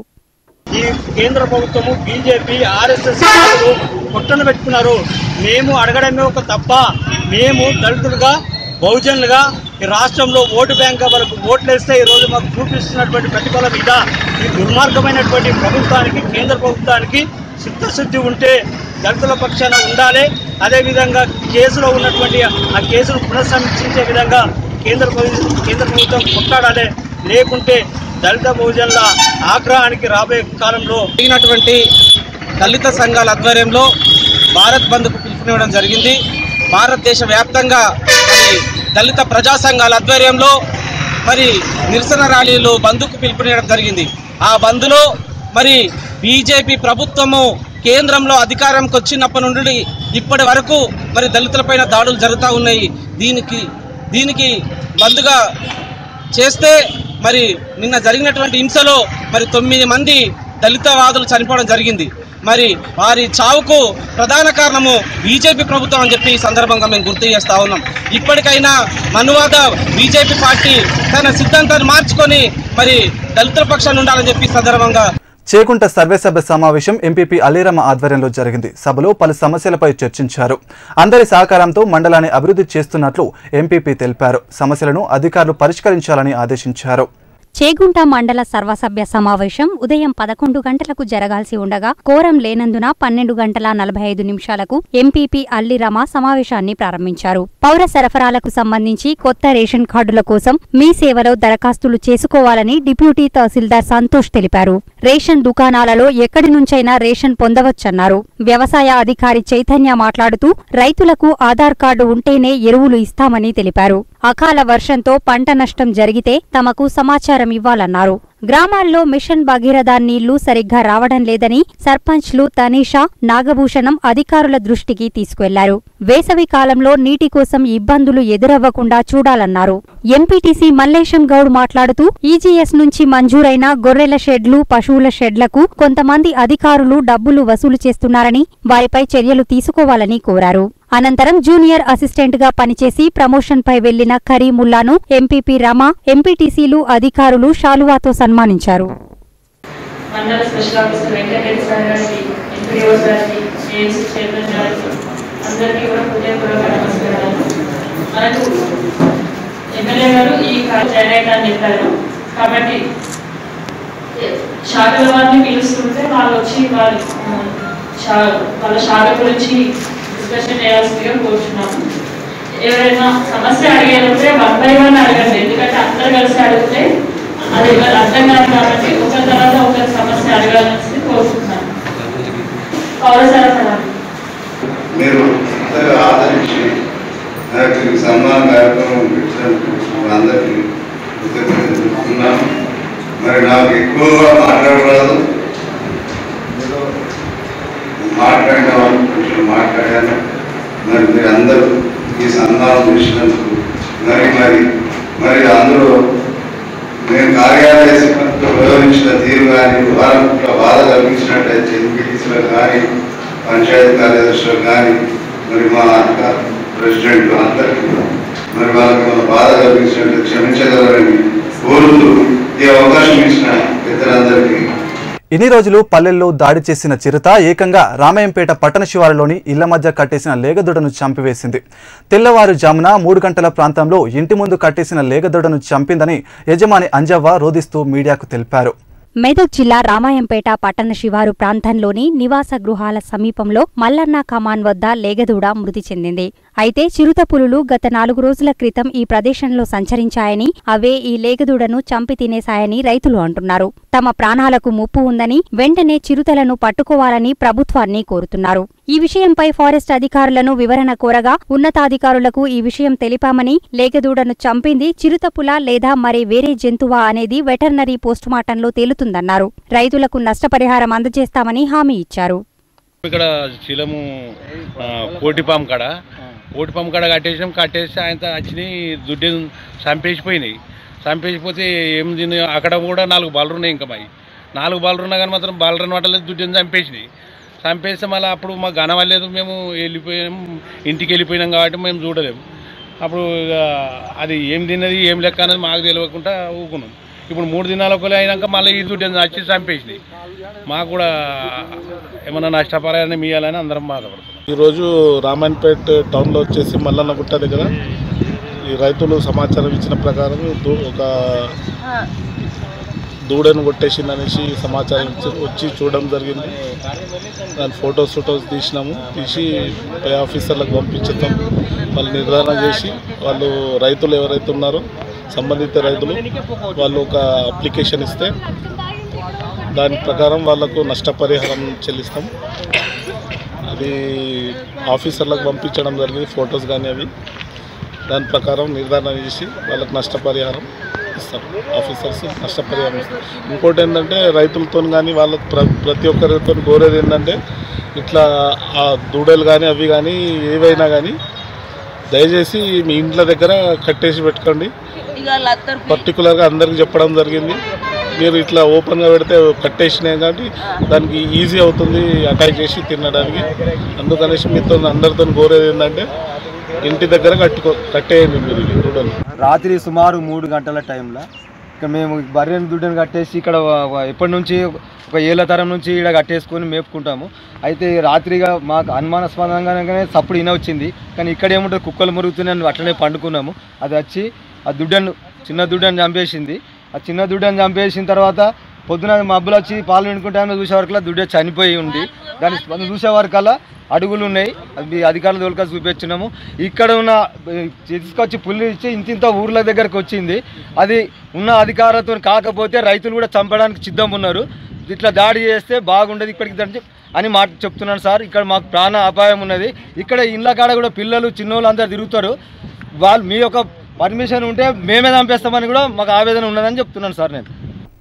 ఈ కేంద్ర ప్రభుత్వము బీజేపీ ఆర్ఎస్ఎస్ నాయకులు పొట్టన పెట్టుకున్నారు మేము అడగడమే ఒక తప్ప మేము దళితులుగా బహుజనులుగా ఈ రాష్ట్రంలో ఓటు బ్యాంక్ వరకు ఓట్లు వేస్తే ఈ రోజు మాకు చూపిస్తున్నటువంటి ప్రతిఫలం మీద ఈ దుర్మార్గమైనటువంటి ప్రభుత్వానికి కేంద్ర ప్రభుత్వానికి చిత్తశుద్ధి ఉంటే దళితుల పక్షాన ఉండాలి అదేవిధంగా కేసులో ఉన్నటువంటి ఆ కేసును పునఃసమీక్షించే విధంగా కేంద్ర ప్రభుత్వం కేంద్ర ప్రభుత్వం కొట్లాడాలి లేకుంటే దళిత బహుజనుల ఆగ్రహానికి రాబోయే కాలంలో జరిగినటువంటి దళిత సంఘాల ఆధ్వర్యంలో భారత్ బంద్కు పిలుపునివ్వడం జరిగింది భారతదేశ వ్యాప్తంగా మరి దళిత ప్రజా సంఘాల ఆధ్వర్యంలో మరి నిరసన ర్యాలీలు బంద్కు పిలుపునివ్వడం జరిగింది ఆ బంద్లో మరి బీజేపీ ప్రభుత్వము కేంద్రంలో అధికారంకి వచ్చినప్పటి నుండి ఇప్పటి వరకు మరి దళితులపైన దాడులు జరుగుతూ ఉన్నాయి దీనికి దీనికి బంద్గా చేస్తే మరి నిన్న జరిగినటువంటి హింసలో మరి తొమ్మిది మంది దళితవాదులు చనిపోవడం జరిగింది మరి వారి చావుకు ప్రధాన కారణము బీజేపీ ప్రభుత్వం అని చెప్పి ఈ సందర్భంగా మేము గుర్తు చేస్తా ఉన్నాం ఇప్పటికైనా మనువాద బీజేపీ పార్టీ తన సిద్ధాంతాన్ని మార్చుకొని మరి దళితుల పక్షాన్ని ఉండాలని చెప్పి ఈ సందర్భంగా చేకుంట సర్వేసభ్య సమావేశం ఎంపీపీ అలీరమ్మ ఆధ్వర్యంలో జరిగింది సభలో పలు సమస్యలపై చర్చించారు అందరి సహకారంతో మండలాన్ని అభివృద్ధి చేస్తున్నట్లు ఎంపీపీ తెలిపారు సమస్యలను అధికారులు పరిష్కరించాలని ఆదేశించారు చేగుంట మండల సర్వసభ్య సమావేశం ఉదయం పదకొండు గంటలకు జరగాల్సి ఉండగా కోరం లేనందున పన్నెండు గంటల నలభై ఐదు నిమిషాలకు ఎంపీపీ అల్లిరమ సమావేశాన్ని ప్రారంభించారు పౌర సరఫరాలకు సంబంధించి కొత్త రేషన్ కార్డుల కోసం మీ సేవలో దరఖాస్తులు చేసుకోవాలని డిప్యూటీ తహసీల్దార్ సంతోష్ తెలిపారు రేషన్ దుకాణాలలో ఎక్కడి నుంచైనా రేషన్ పొందవచ్చన్నారు వ్యవసాయ అధికారి చైతన్య మాట్లాడుతూ రైతులకు ఆధార్ కార్డు ఉంటేనే ఎరువులు ఇస్తామని తెలిపారు అకాల వర్షంతో పంట నష్టం జరిగితే తమకు సమాచారం ఇవ్వాలన్నారు గ్రామాల్లో మిషన్ భగీరథ నీళ్లు సరిగ్గా రావడం లేదని సర్పంచ్లు తనీషా నాగభూషణం అధికారుల దృష్టికి తీసుకువెళ్లారు వేసవి కాలంలో నీటి కోసం ఇబ్బందులు ఎదురవ్వకుండా చూడాలన్నారు ఎంపీటీసీ మల్లేశం గౌడ్ మాట్లాడుతూ ఈజీఎస్ నుంచి మంజూరైన గొర్రెల షెడ్లు పశువుల షెడ్లకు కొంతమంది అధికారులు డబ్బులు వసూలు చేస్తున్నారని వారిపై చర్యలు తీసుకోవాలని కోరారు అనంతరం జూనియర్ అసిస్టెంట్ గా పనిచేసి ప్రమోషన్ పై వెళ్లిన కరీముల్లాను ఎంపీపీ రమ ఎంపీటీసీలు అధికారులు శాలువాతో సన్మానించారు మండల స్పెషల్ ఆఫీసర్ వెంకటరెడ్డి సార్ గారికి ఎంపీడీఓ గారికి ఏఎంసీ చైర్మన్ గారికి అందరికీ కూడా హృదయపూర్వక నమస్కారాలు మనకు ఎమ్మెల్యే గారు ఈ కార్య జాయిన్ అయ్యాలని చెప్పారు కాబట్టి శాఖల వారిని పిలుస్తుంటే వాళ్ళు వచ్చి వాళ్ళ శా- వాళ్ళ శాఖ గురించి డిస్కషన్ చేయాల్సిందిగా కోరుచున్నాము ఎవరైనా సమస్య అడిగేదంటే వన్ బై వన్ అడగండి ఎందుకంటే అందరు కలిసి అడిగితే అది ఎవరు అర్థం కాదు కాబట్టి ఒకరి తర్వాత ఒకరి సమస్య అడగాలని కోరుకుంటున్నాను పౌర సరఫరా మీరు అంతగా ఆదరించి నాకు ఈ సన్మాన కార్యక్రమం పెట్టినందుకు అందరికీ కృతజ్ఞతలు చెప్తున్నాను మరి నాకు ఎక్కువగా మాట్లాడరాదు ఏదో మాట్లాడిన వాళ్ళు కొంచెం మాట్లాడాను మరి మీరు అందరూ ఈ సన్మానం చేసినందుకు మరి మరి మరి అందరూ నేను కార్యాలయ సిబ్బందితో వ్యవహరించిన తీరు కానీ వారంలో బాధ కలిగించినట్టయితే ఎంపీటీసీలకు కానీ పంచాయతీ కార్యదర్శులకు కానీ మరి మా అధికార ప్రెసిడెంట్ అందరికీ మరి వాళ్ళకి మన బాధ కలిగించినట్టు క్షమించగలరని కోరుతూ ఈ అవకాశం ఇచ్చిన పెద్దలందరికీ ఇన్ని రోజులు పల్లెల్లో దాడి చేసిన చిరుత ఏకంగా రామాయంపేట పట్టణ శివారులోని ఇళ్ల మధ్య కట్టేసిన లేగదొడను చంపివేసింది తెల్లవారుజామున మూడు గంటల ప్రాంతంలో ఇంటి ముందు కట్టేసిన లేగదొడను చంపిందని యజమాని అంజవ్వ రోదిస్తూ మీడియాకు తెలిపారు మెదక్ జిల్లా రామాయంపేట పట్టణ శివారు ప్రాంతంలోని నివాస గృహాల సమీపంలో మల్లన్న కమాన్ వద్ద లేగదూడ మృతి చెందింది అయితే చిరుత పులులు గత నాలుగు రోజుల క్రితం ఈ ప్రదేశంలో సంచరించాయని అవే ఈ లేగదూడను చంపి తినేశాయని రైతులు అంటున్నారు తమ ప్రాణాలకు ముప్పు ఉందని వెంటనే చిరుతలను పట్టుకోవాలని ప్రభుత్వాన్ని కోరుతున్నారు ఈ విషయంపై ఫారెస్ట్ అధికారులను వివరణ కోరగా ఉన్నతాధికారులకు ఈ విషయం తెలిపామని లేగదూడను చంపింది చిరుతపుల లేదా మరి వేరే జంతువా అనేది వెటర్నరీ పోస్టుమార్టంలో తేలుతుందన్నారు రైతులకు నష్టపరిహారం అందజేస్తామని హామీ ఇచ్చారు ఇక్కడ శిలము ఆ, కోటిపాము కాడ కోటిపాము కాడ కట్టేసాం కట్టేసి ఆయన వచ్చినాయి దుడ్డి చంపేసిపోయినాయి చంపేసిపోతే ఏం తిని అక్కడ కూడా నాలుగు బాలు ఉన్నాయి ఇంకా మావి నాలుగు బాలు ఉన్నా కానీ మాత్రం బాలరని పట్టలేదు దుడ్డిని చంపేసినాయి చంపేస్తే మళ్ళీ అప్పుడు మాకు కనవలేదు మేము వెళ్ళిపోయాం ఇంటికి వెళ్ళిపోయినాం కాబట్టి మేము చూడలేము అప్పుడు ఇక అది ఏం తిన్నది ఏం లెక్క అనేది మాకు తెలియకుండా ఊకున్నాం ఇప్పుడు మూడు దినాల కొలి అయినాక మళ్ళీ ఈ దుడ్డిని వచ్చి చంపేసినాయి మాకు కూడా ఏమన్నా నష్టపరాయని మీయాలని అందరం బాధపడుతున్నాం ఈరోజు రామాయణపేట్ టౌన్లో వచ్చేసి మల్లన్న గుట్ట దగ్గర ఈ రైతులు సమాచారం ఇచ్చిన ప్రకారం దూ- ఒక దూడను కొట్టేసింది అనేసి సమాచారం ఇచ్చి వచ్చి చూడడం జరిగింది దాని ఫొటోస్ ఫొటోస్ తీసినాము తీసి పై ఆఫీసర్లకు పంపించుతాం వాళ్ళు నిర్ధారణ చేసి వాళ్ళు రైతులు ఎవరైతే ఉన్నారో సంబంధిత రైతులు వాళ్ళు ఒక అప్లికేషన్ ఇస్తే దాని ప్రకారం వాళ్ళకు నష్టపరిహారం చెల్లిస్తాం అది ఆఫీసర్లకు పంపించడం జరిగింది ఫొటోస్ కానీ అవి దాని ప్రకారం నిర్ధారణ చేసి వాళ్ళకి నష్టపరిహారం ఇస్తాం ఆఫీసర్స్ నష్టపరిహారం ఇస్తాం ఇంకోటి ఏంటంటే రైతులతో కానీ వాళ్ళకి ప్ర ప్రతి ఒక్కరితో కోరేది ఏంటంటే ఇట్లా ఆ దూడలు కానీ అవి కానీ ఏవైనా కానీ దయచేసి మీ ఇంట్ల దగ్గర కట్టేసి పెట్టుకోండి పర్టికులర్గా అందరికి చెప్పడం జరిగింది మీరు ఇట్లా ఓపెన్గా పెడితే కట్టేసినాయి కాబట్టి దానికి ఈజీ అవుతుంది అటాక్ చేసి తినడానికి అందుకనేసి మీతో అందరితో కోరేది ఏంటంటే ఇంటి దగ్గర కట్టుకో కట్టేయండి మీరు ఈ దూడలు రాత్రి సుమారు మూడు గంటల టైంలో ఇక్కడ మేము బర్రెని దుడ్డని కట్టేసి ఇక్కడ వ- వ- ఎప్పటి నుంచి ఒక ఏళ్ళ తరం నుంచి ఇక్కడ కట్టేసుకొని మేపుకుంటాము అయితే రాత్రిగా మాకు అనుమానాస్పదంగానే సప్పుడు ఇన వచ్చింది కానీ ఇక్కడ ఏముంటుంది కుక్కలు మురుగుతున్నాయని అట్లనే పండుకున్నాము అది వచ్చి ఆ దుడ్డను చిన్న దుడ్డను చంపేసింది ఆ చిన్న దుడ్డను చంపేసిన తర్వాత పొద్దున మబ్బులు వచ్చి పాలు వినుకుంటే చూసే వరకల్లా దుడ్డ చనిపోయి ఉంది దాన్ని స్పందన చూసే వరకల్లా అడుగులు ఉన్నాయి అది అధికారుల దొరక చూపించినాము ఇక్కడ ఉన్న ఏ, తీసుకొచ్చి పుల్లి ఇచ్చి ఇంత ఇంత ఊర్ల దగ్గరకు వచ్చింది అది ఉన్న అధికారులతో కాకపోతే రైతులు కూడా చంపడానికి సిద్ధంగా ఉన్నారు ఇట్లా దాడి చేస్తే బాగుండదు ఇక్కడికి దాన్ని అని మాట చెప్తున్నాను సార్ ఇక్కడ మాకు ప్రాణ అపాయం ఉన్నది ఇక్కడ ఇండ్ల కాడ కూడా పిల్లలు చిన్నోళ్ళు అందరు తిరుగుతారు వాళ్ళు మీ యొక్క పర్మిషన్ ఉంటే మేమే చంపేస్తామని కూడా మాకు ఆవేదన ఉన్నదని చెప్తున్నాను సార్ నేను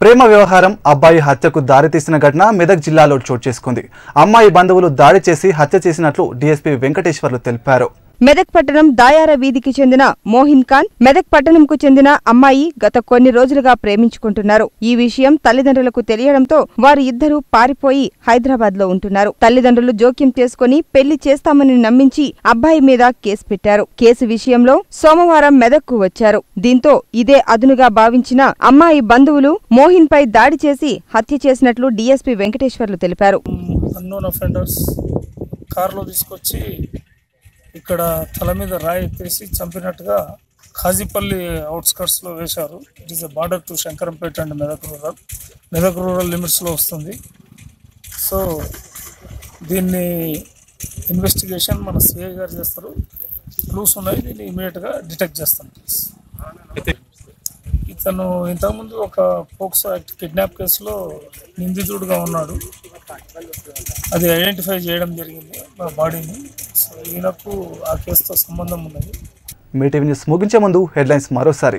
ప్రేమ వ్యవహారం అబ్బాయి హత్యకు దారితీసిన ఘటన మెదక్ జిల్లాలో చోటు చేసుకుంది అమ్మాయి బంధువులు దాడి చేసి హత్య చేసినట్లు డీఎస్పీ వెంకటేశ్వర్లు తెలిపారు మెదక్ పట్టణం దాయార వీధికి చెందిన మోహిన్ ఖాన్ మెదక్ పట్టణంకు చెందిన అమ్మాయి గత కొన్ని రోజులుగా ప్రేమించుకుంటున్నారు ఈ విషయం తల్లిదండ్రులకు తెలియడంతో వారు ఇద్దరూ పారిపోయి హైదరాబాద్ లో ఉంటున్నారు తల్లిదండ్రులు జోక్యం చేసుకుని పెళ్లి చేస్తామని నమ్మించి అబ్బాయి మీద కేసు పెట్టారు కేసు విషయంలో సోమవారం మెదక్కు వచ్చారు దీంతో ఇదే అదునుగా భావించిన అమ్మాయి బంధువులు మోహిన్ పై దాడి చేసి హత్య చేసినట్లు డీఎస్పీ వెంకటేశ్వర్లు తెలిపారు అన్నోన్ అఫెండర్స్ కారులో తీసుకొచ్చి ఇక్కడ తల మీద రాయి ఎత్తేసి చంపినట్టుగా ఖాజీపల్లి అవుట్స్కర్ట్స్లో వేశారు it is a border to Shankarampet and Medak rural Medak rural లిమిట్స్లో వస్తుంది సో దీన్ని ఇన్వెస్టిగేషన్ మన సిఐ గారు చేస్తారు క్లూస్ ఉన్నాయి దీన్ని ఇమీడియట్గా డిటెక్ట్ చేస్తాం ప్లీజ్ ఇతను ఇంతకుముందు ఒక పోక్సో యాక్ట్ కిడ్నాప్ కేసులో నిందితుడుగా ఉన్నాడు అది ఐడెంటిఫై చేయడం జరిగింది మా బాడీని సో ఈయనకు ఆ కేసుతో సంబంధం ఉన్నది మీ టీవీ న్యూస్ ముగించే ముందు హెడ్లైన్స్ మరోసారి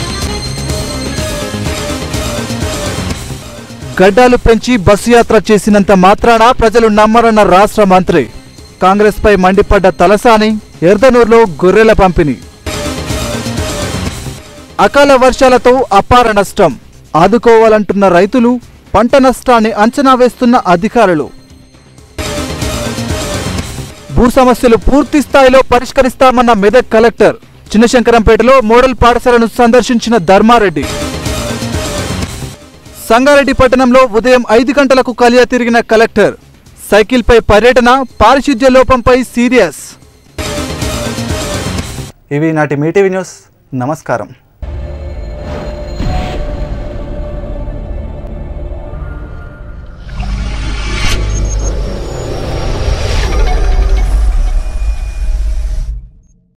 గడ్డాలు పెంచి బస్సు యాత్ర చేసినంత మాత్రాన ప్రజలు నమ్మరన్న రాష్ట్ర మంత్రి కాంగ్రెస్ పై మండిపడ్డ తలసాని ఎర్దనూరులో గొర్రెల పంపిణీ అకాల వర్షాలతో అపార నష్టం ఆదుకోవాలంటున్న రైతులు పంట నష్టాన్ని అంచనా వేస్తున్న అధికారులు భూ సమస్యలు పూర్తి స్థాయిలో పరిష్కరిస్తామన్న మెదక్ కలెక్టర్ చిన్నశంకరంపేటలో మోడల్ పాఠశాలను సందర్శించిన ధర్మారెడ్డి సంగారెడ్డి పట్టణంలో ఉదయం ఐదు గంటలకు కలియ తిరిగిన కలెక్టర్ సైకిల్పై పర్యటన పారిశుద్ధ్య లోపంపై సీరియస్ ఇవి నాటి మీటీవీ న్యూస్ నమస్కారం